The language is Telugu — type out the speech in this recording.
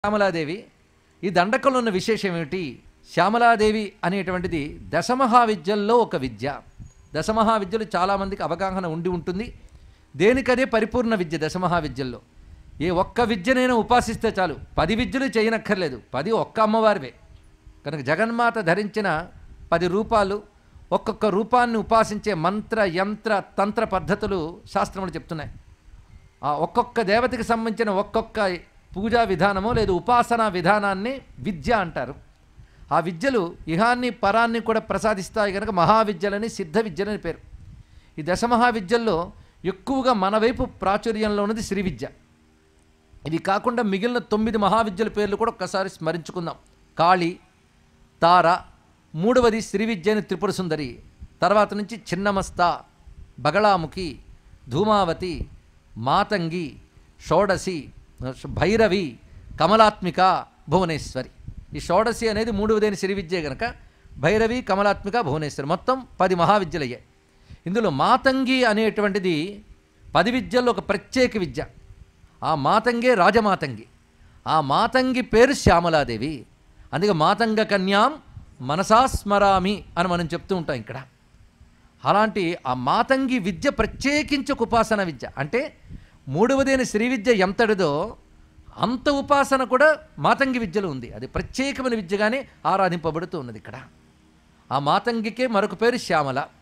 శ్యామలాదేవి ఈ దండకంలో ఉన్న విశేషం ఏమిటి శ్యామలాదేవి అనేటువంటిది దశమహావిద్యల్లో ఒక విద్య దశమహావిద్యలు చాలామందికి అవగాహన ఉండి ఉంటుంది దేనికదే పరిపూర్ణ విద్య దశమహావిద్యల్లో ఏ ఒక్క విద్యనైనా ఉపాసిస్తే చాలు పది విద్యలు చేయనక్కర్లేదు పది ఒక్క అమ్మవారివే కనుక జగన్మాత ధరించిన పది రూపాలు ఒక్కొక్క రూపాన్ని ఉపాసించే మంత్ర యంత్ర తంత్ర పద్ధతులు శాస్త్రములు చెప్తున్నాయి ఆ ఒక్కొక్క దేవతకి సంబంధించిన ఒక్కొక్క పూజా విధానము లేదా ఉపాసనా విధానాన్ని విద్య అంటారు ఆ విద్యలు ఇహాన్ని పరాన్ని కూడా ప్రసాదిస్తాయి కనుక మహావిద్యలని సిద్ధ విద్యలని పేరు ఈ దశమహావిద్యల్లో ఎక్కువగా మన వైపు ప్రాచుర్యంలో ఉన్నది శ్రీ విద్య ఇది కాకుండా మిగిలిన తొమ్మిది మహావిద్యల పేర్లు కూడా ఒక్కసారి స్మరించుకుందాం కాళి తార మూడవది శ్రీ విద్యని త్రిపుర సుందరి తర్వాత నుంచి చిన్నమస్త బగళాముఖి ధూమావతి మాతంగి షోడసి భైరవి కమలాత్మిక భువనేశ్వరి ఈ షోడసి అనేది మూడవదైన శ్రీ విద్య గనక భైరవి కమలాత్మిక భువనేశ్వరి మొత్తం పది మహావిద్యలయ్యాయి ఇందులో మాతంగి అనేటువంటిది పది విద్యల్లో ఒక ప్రత్యేక విద్య ఆ మాతంగే రాజమాతంగి ఆ మాతంగి పేరు శ్యామలాదేవి అందుకే మాతంగ కన్యాం మనసా స్మరామి అని మనం చెప్తూ ఉంటాం ఇక్కడ అలాంటి ఆ మాతంగి విద్య ప్రత్యేకించి ఒక ఉపాసన విద్య అంటే మూడవదైన శ్రీ విద్య ఎంతటిదో అంత ఉపాసన కూడా మాతంగి విద్యలో ఉంది అది ప్రత్యేకమైన విద్యగానే ఆరాధింపబడుతూ ఉన్నది ఇక్కడ ఆ మాతంగికే మరొక పేరు శ్యామల